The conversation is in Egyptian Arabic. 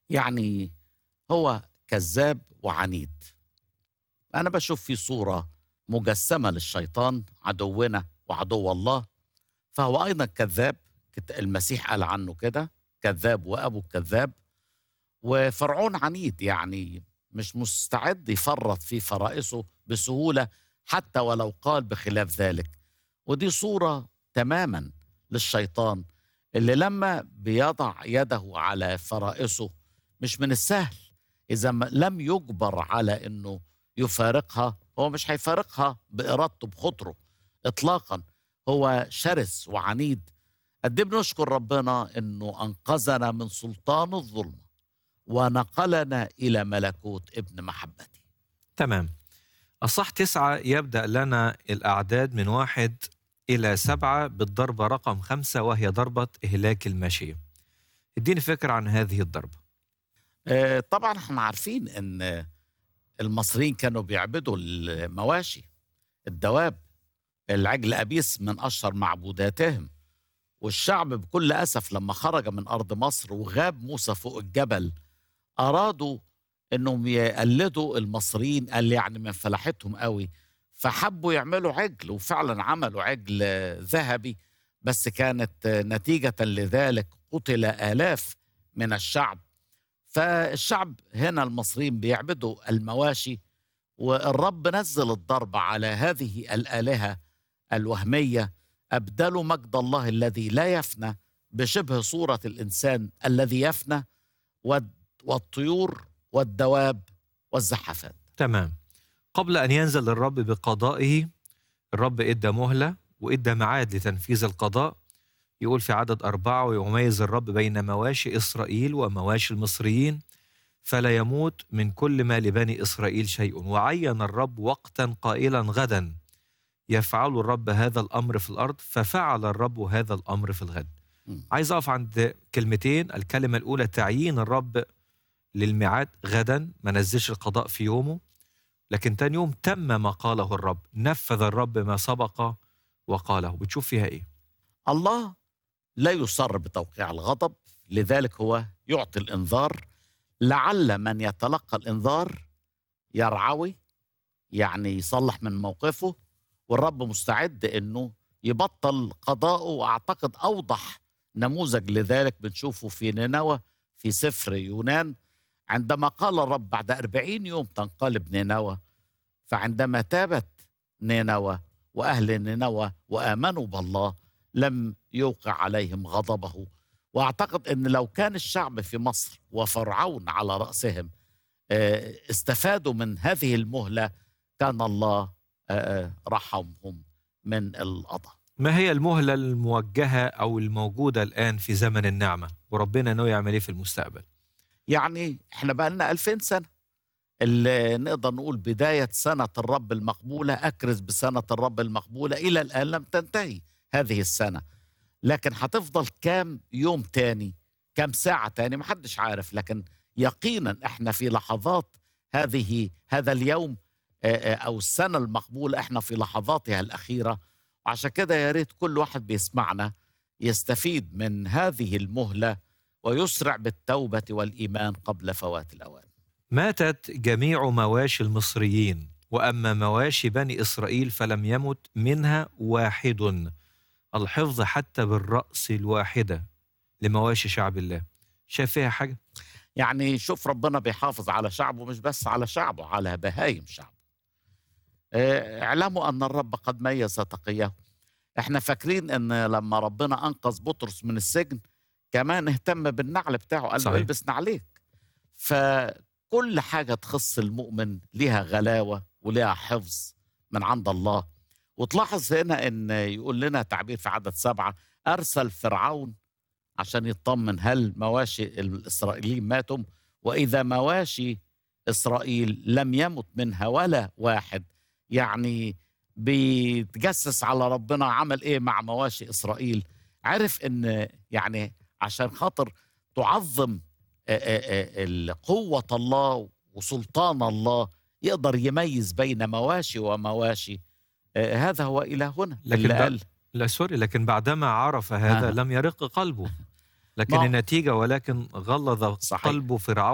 يعني هو كذاب وعنيد أنا بشوف في صورة مجسمة للشيطان عدونا وعدو الله فهو أيضا كذاب كت- المسيح قال عنه كده كذاب وأبو الكذاب وفرعون عنيد يعني مش مستعد يفرط في فرائسه بسهولة حتى ولو قال بخلاف ذلك ودي صورة تماما للشيطان اللي لما بيضع يده على فرائسه مش من السهل إذا ما- لم يجبر على أنه يفارقها هو مش هيفارقها بإرادته بخطره إطلاقا هو شرس وعنيد قد إيه بنشكر ربنا أنه أنقذنا من سلطان الظلمة ونقلنا إلى ملكوت ابن محبته تمام الصح تسعة يبدأ لنا الأعداد من واحد إلى سبعة بالضربة رقم خمسة وهي ضربة إهلاك الماشية اديني فكرة عن هذه الضربة آه، طبعا احنا عارفين ان المصريين كانوا بيعبدوا المواشي الدواب العجل أبيس من أشهر معبوداتهم والشعب بكل أسف لما خرج من أرض مصر وغاب موسى فوق الجبل أرادوا أنهم يقلدوا المصريين قال يعني من فلاحتهم قوي فحبوا يعملوا عجل وفعلا عملوا عجل آه، ذهبي بس كانت آه، نتيجة لذلك قتل آلاف من الشعب فالشعب هنا المصريين بيعبدوا المواشي والرب نزل الضرب على هذه الآلهة الوهمية أبدلوا مجد الله الذي لا يفنى بشبه صورة الإنسان الذي يفنى والد- والطيور والدواب والزحافات تمام قبل أن ينزل الرب بقضائه الرب إدى مهلة وإدى ميعاد لتنفيذ القضاء يقول في عدد أربعة ويميز الرب بين مواشي إسرائيل ومواشي المصريين فلا يموت من كل ما لبني إسرائيل شيء وعين الرب وقتا قائلا غدا يفعل الرب هذا الأمر في الأرض ففعل الرب هذا الأمر في الغد مم. عايز أقف عند كلمتين الكلمة الأولى تعيين الرب للميعاد غدا ما نزلش القضاء في يومه لكن تاني يوم تم ما قاله الرب نفذ الرب ما سبق وقاله بتشوف فيها ايه الله لا يصر بتوقيع الغضب لذلك هو يعطي الانذار لعل من يتلقى الانذار يرعوي يعني يصلح من موقفه والرب مستعد انه يبطل قضاءه واعتقد اوضح نموذج لذلك بنشوفه في نينوى في سفر يونان عندما قال الرب بعد أربعين يوم تنقلب نينوى فعندما تابت نينوى وأهل نينوى وآمنوا بالله لم يوقع عليهم غضبه واعتقد ان لو كان الشعب في مصر وفرعون على راسهم آه، استفادوا من هذه المهله كان الله آه، آه، رحمهم من القضاء ما هي المهلة الموجهة أو الموجودة الآن في زمن النعمة وربنا ناوي يعمل ايه في المستقبل يعني احنا بقى لنا 2000 سنه اللي نقدر نقول بدايه سنه الرب المقبوله اكرز بسنه الرب المقبوله الى الان لم تنتهي هذه السنه لكن هتفضل كام يوم تاني كام ساعه تاني محدش عارف لكن يقينا احنا في لحظات هذه هذا اليوم آه، آه، او السنه المقبوله احنا في لحظاتها الاخيره وعشان كده يا ريت كل واحد بيسمعنا يستفيد من هذه المهله ويسرع بالتوبه والايمان قبل فوات الاوان ماتت جميع مواشي المصريين وأما مواشي بني إسرائيل فلم يمت منها واحد الحفظ حتى بالرأس الواحدة لمواشي شعب الله شايف فيها حاجة يعني شوف ربنا بيحافظ على شعبه مش بس على شعبه على بهايم شعبه آه، اعلموا ان الرب قد ميز تقيه احنا فاكرين ان لما ربنا انقذ بطرس من السجن كمان اهتم بالنعل بتاعه قال له صحيح. البس نعليك فكل حاجه تخص المؤمن ليها غلاوه وليها حفظ من عند الله وتلاحظ هنا ان يقول لنا تعبير في عدد سبعه ارسل فرعون عشان يطمن هل مواشي الاسرائيليين ماتوا واذا مواشي اسرائيل لم يمت منها ولا واحد يعني بيتجسس على ربنا عمل ايه مع مواشي اسرائيل عرف ان يعني عشان خاطر تعظم آه، آه، آه، قوة الله وسلطان الله يقدر يميز بين مواشي ومواشي آه، هذا هو إلهنا لكن اللي ده- قال لا سوري لكن بعدما عرف هذا آه. لم يرق قلبه لكن ما- النتيجة ولكن غلظ صحيح. قلب فرعون